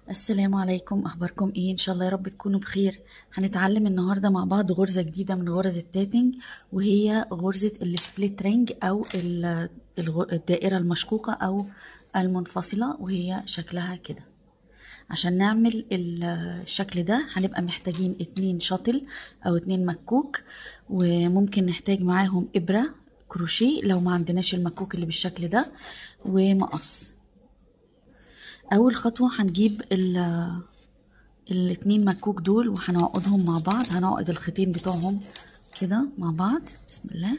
السلام عليكم اخباركم ايه ان شاء الله يا رب تكونوا بخير هنتعلم النهارده مع بعض غرزه جديده من غرز التاتنج وهي غرزه السبليت رينج او ال- الغ- الدائره المشقوقه او المنفصله وهي شكلها كده عشان نعمل ال- الشكل ده هنبقى محتاجين اتنين شاطل او اتنين مكوك وممكن نحتاج معاهم ابره كروشيه لو ما عندناش المكوك اللي بالشكل ده ومقص اول خطوه هنجيب ال الاتنين مكوك دول وهنعقدهم مع بعض هنعقد الخيطين بتوعهم كده مع بعض بسم الله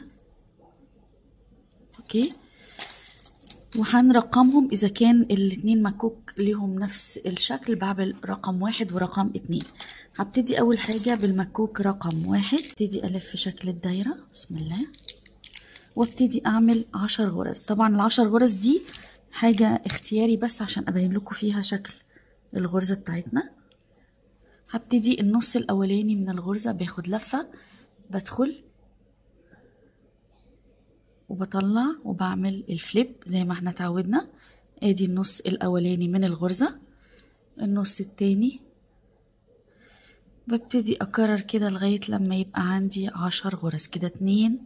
اوكي وهنرقمهم اذا كان الاتنين مكوك ليهم نفس الشكل بعمل رقم واحد ورقم اتنين هبتدي اول حاجة بالمكوك رقم واحد ابتدي الف شكل الدايرة بسم الله وابتدي اعمل عشر غرز طبعا العشر غرز دي حاجة اختياري بس عشان ابين لكم فيها شكل الغرزة بتاعتنا هبتدي النص الاولاني من الغرزة باخد لفة بدخل وبطلع وبعمل الفليب زي ما احنا اتعودنا ادي النص الاولاني من الغرزة النص التاني ببتدي اكرر كده لغاية لما يبقى عندي عشر غرز كده اتنين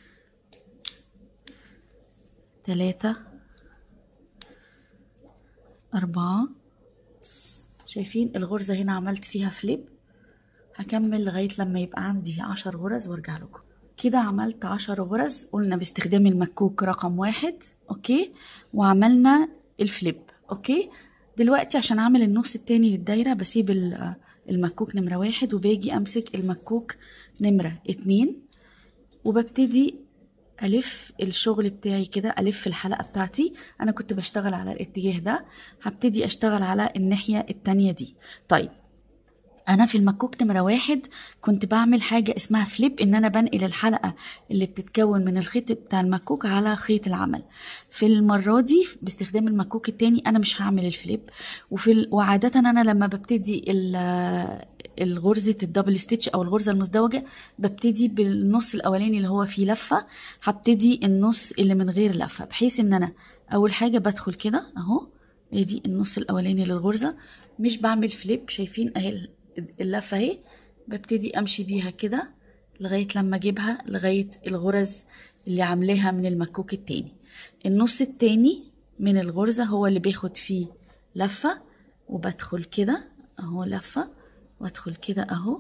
تلاتة أربعة شايفين الغرزة هنا عملت فيها فليب هكمل لغاية لما يبقى عندي عشر غرز وارجع لكم كده عملت عشر غرز قلنا باستخدام المكوك رقم واحد اوكي وعملنا الفليب اوكي دلوقتي عشان اعمل النص التاني للدايرة بسيب المكوك نمرة واحد وباجي امسك المكوك نمرة اتنين وببتدي الف الشغل بتاعي كده الف الحلقه بتاعتي انا كنت بشتغل على الاتجاه ده هبتدي اشتغل على الناحيه التانية دي طيب انا في المكوك نمره واحد كنت بعمل حاجه اسمها فليب ان انا بنقل الحلقه اللي بتتكون من الخيط بتاع المكوك على خيط العمل في المره دي باستخدام المكوك التاني انا مش هعمل الفليب وفي ال... وعاده انا لما ببتدي الغرزة الدبل ستيتش او الغرزة المزدوجة ببتدي بالنص الاولاني اللي هو فيه لفة هبتدي النص اللي من غير لفة بحيث ان انا اول حاجة بدخل كده اهو ادي النص الاولاني للغرزة مش بعمل فليب شايفين اهي اللفة اهي ببتدي امشي بيها كده لغاية لما اجيبها لغاية الغرز اللي عاملاها من المكوك التاني النص التاني من الغرزة هو اللي بياخد فيه لفة وبدخل كده اهو لفة وادخل كده اهو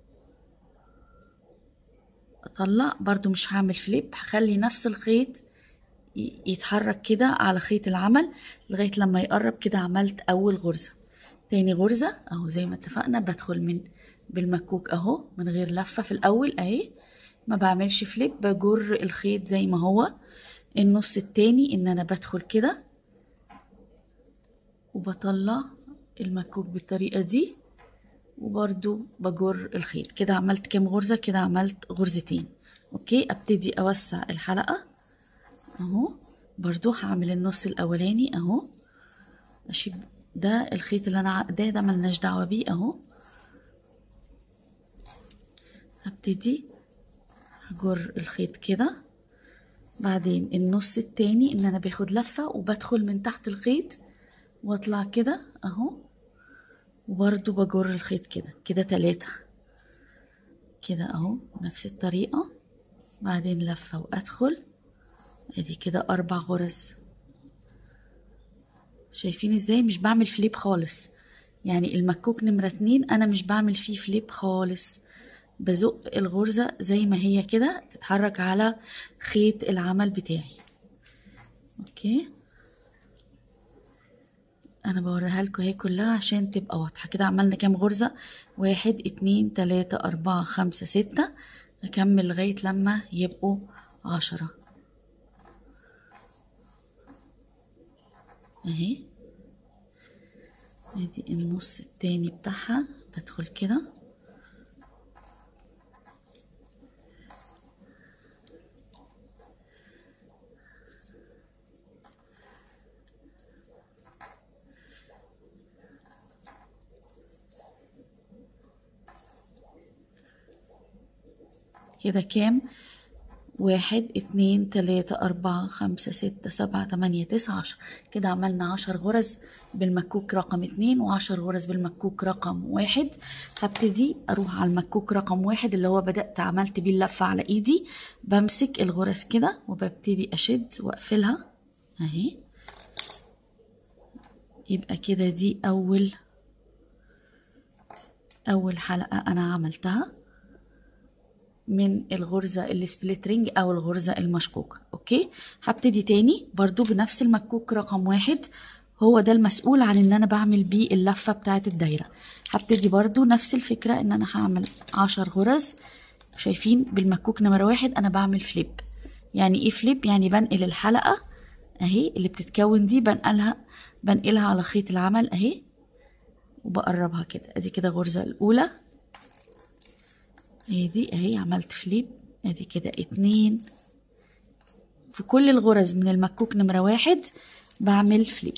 اطلع برضو مش هعمل فليب هخلي نفس الخيط يتحرك كده على خيط العمل لغاية لما يقرب كده عملت اول غرزة تاني غرزة اهو زي ما اتفقنا بدخل من بالمكوك اهو من غير لفة في الاول اهي ما بعملش فليب بجر الخيط زي ما هو النص التاني ان انا بدخل كده وبطلع المكوك بالطريقة دي وبرضو بجر الخيط كده عملت كام غرزة كده عملت غرزتين اوكي ابتدي اوسع الحلقة اهو برضو هعمل النص الاولاني اهو اشيب ده الخيط اللي انا عقداه ده ملناش دعوة بيه اهو هبتدي هجر الخيط كده بعدين النص التاني ان انا باخد لفة وبدخل من تحت الخيط واطلع كده اهو وبرضو بجر الخيط كده كده تلاتة كده اهو نفس الطريقة بعدين لفة وادخل ادي كده اربع غرز شايفين ازاي مش بعمل فليب خالص يعني المكوك نمرة اتنين انا مش بعمل فيه فليب خالص بزق الغرزة زي ما هي كده تتحرك على خيط العمل بتاعي اوكي انا بوريها لكم اهي كلها عشان تبقى واضحه كده عملنا كام غرزه واحد اتنين تلاته اربعه خمسه سته اكمل لغايه لما يبقوا عشره اهي ادي النص التاني بتاعها بدخل كده كده كام واحد اتنين تلاتة أربعة خمسة ستة سبعة تمانية تسعة عشر كده عملنا عشر غرز بالمكوك رقم اتنين وعشر غرز بالمكوك رقم واحد هبتدي أروح على المكوك رقم واحد اللي هو بدأت عملت بيه اللفة على إيدي بمسك الغرز كده وببتدي أشد وأقفلها أهي يبقى كده دي أول أول حلقة أنا عملتها من الغرزة السبليت رينج أو الغرزة المشقوقة أوكي هبتدي تاني برضو بنفس المكوك رقم واحد هو ده المسؤول عن ان انا بعمل بيه اللفة بتاعت الدايرة هبتدي برضو نفس الفكرة ان انا هعمل عشر غرز شايفين بالمكوك نمرة واحد انا بعمل فليب يعني ايه فليب يعني بنقل الحلقة اهي اللي بتتكون دي بنقلها بنقلها على خيط العمل اهي وبقربها كده ادي كده غرزة الاولى ادي اهي عملت فليب ادي كده اتنين في كل الغرز من المكوك نمرة واحد بعمل فليب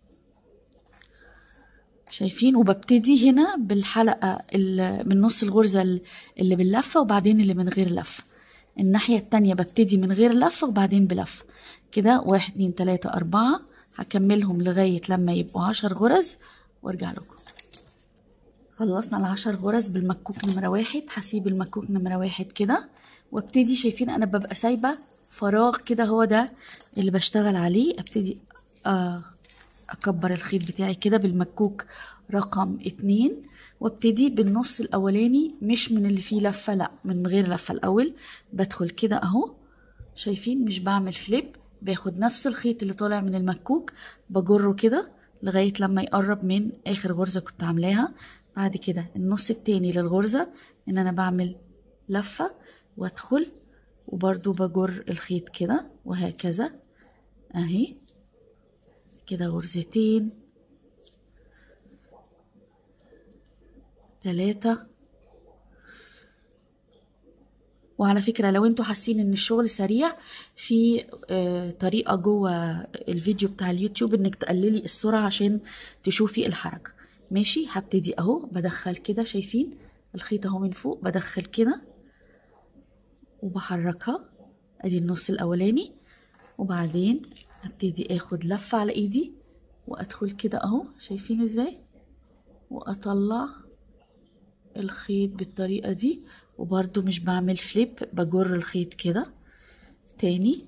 شايفين وببتدي هنا بالحلقة من نص الغرزة اللي باللفة وبعدين اللي من غير لفة الناحية التانية ببتدي من غير لفة وبعدين بلفة كده واحد اتنين تلاتة أربعة هكملهم لغاية لما يبقوا عشر غرز وارجع لكم خلصنا العشر غرز بالمكوك نمرة واحد هسيب المكوك نمرة واحد كده وابتدي شايفين انا ببقى سايبة فراغ كده هو ده اللي بشتغل عليه ابتدي آه اكبر الخيط بتاعي كده بالمكوك رقم اتنين وابتدي بالنص الاولاني مش من اللي فيه لفة لا من غير لفة الاول بدخل كده اهو شايفين مش بعمل فليب باخد نفس الخيط اللي طالع من المكوك بجره كده لغاية لما يقرب من اخر غرزة كنت عاملاها بعد كده النص التاني للغرزة ان انا بعمل لفة وادخل وبرضو بجر الخيط كده وهكذا اهي كده غرزتين تلاتة وعلى فكرة لو انتوا حاسين ان الشغل سريع في آه طريقة جوه الفيديو بتاع اليوتيوب انك تقللي السرعة عشان تشوفي الحركة ماشي هبتدي اهو بدخل كده شايفين الخيط اهو من فوق بدخل كده وبحركها ادي النص الاولاني وبعدين هبتدي اخد لفة على ايدي وادخل كده اهو شايفين ازاي واطلع الخيط بالطريقة دي وبرضو مش بعمل فليب بجر الخيط كده تاني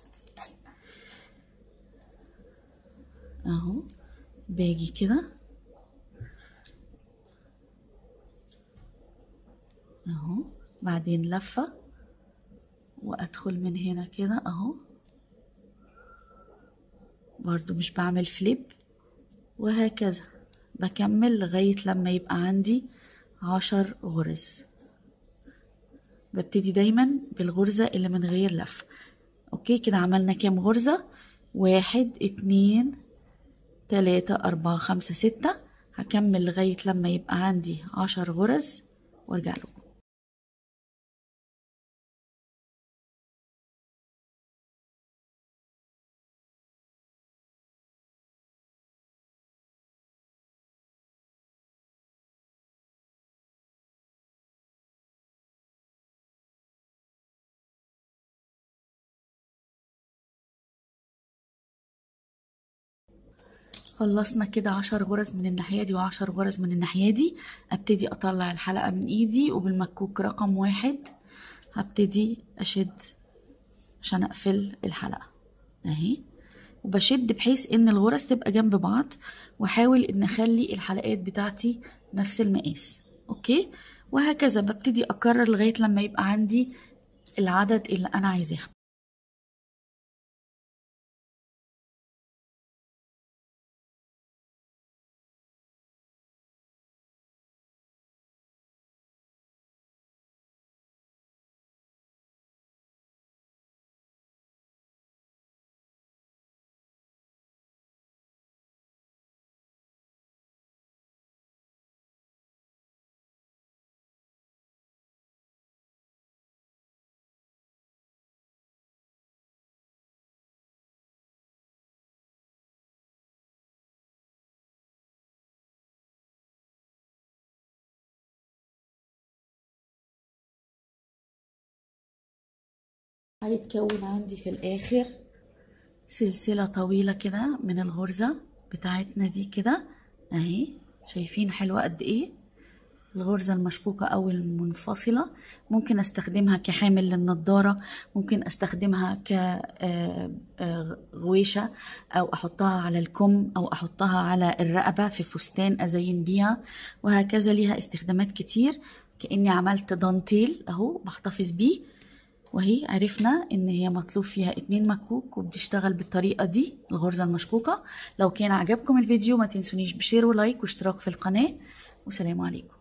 اهو باجي كده اهو بعدين لفة وادخل من هنا كده اهو برضو مش بعمل فليب وهكذا بكمل لغاية لما يبقى عندي عشر غرز ببتدي دايما بالغرزة اللي من غير لف اوكي كده عملنا كام غرزة واحد اتنين تلاتة اربعة خمسة ستة هكمل لغاية لما يبقى عندي عشر غرز وارجع لكم خلصنا كده عشر غرز من الناحية دي وعشر غرز من الناحية دي ابتدي اطلع الحلقة من ايدي وبالمكوك رقم واحد هبتدي اشد عشان اقفل الحلقة اهي وبشد بحيث ان الغرز تبقى جنب بعض واحاول ان اخلي الحلقات بتاعتي نفس المقاس اوكي وهكذا ببتدي اكرر لغاية لما يبقى عندي العدد اللي انا عايزاه هيتكون عندي في الاخر سلسلة طويلة كده من الغرزة بتاعتنا دي كده اهي شايفين حلوة قد ايه الغرزة المشقوقة أو المنفصلة ممكن أستخدمها كحامل للنضارة ممكن أستخدمها كغويشة أو أحطها على الكم أو أحطها على الرقبة في فستان أزين بيها وهكذا ليها استخدامات كتير كأني عملت دانتيل أهو بحتفظ بيه وهي عرفنا ان هي مطلوب فيها اتنين مكوك وبتشتغل بالطريقة دي الغرزة المشقوقة لو كان عجبكم الفيديو ما تنسونيش بشير ولايك واشتراك في القناة وسلام عليكم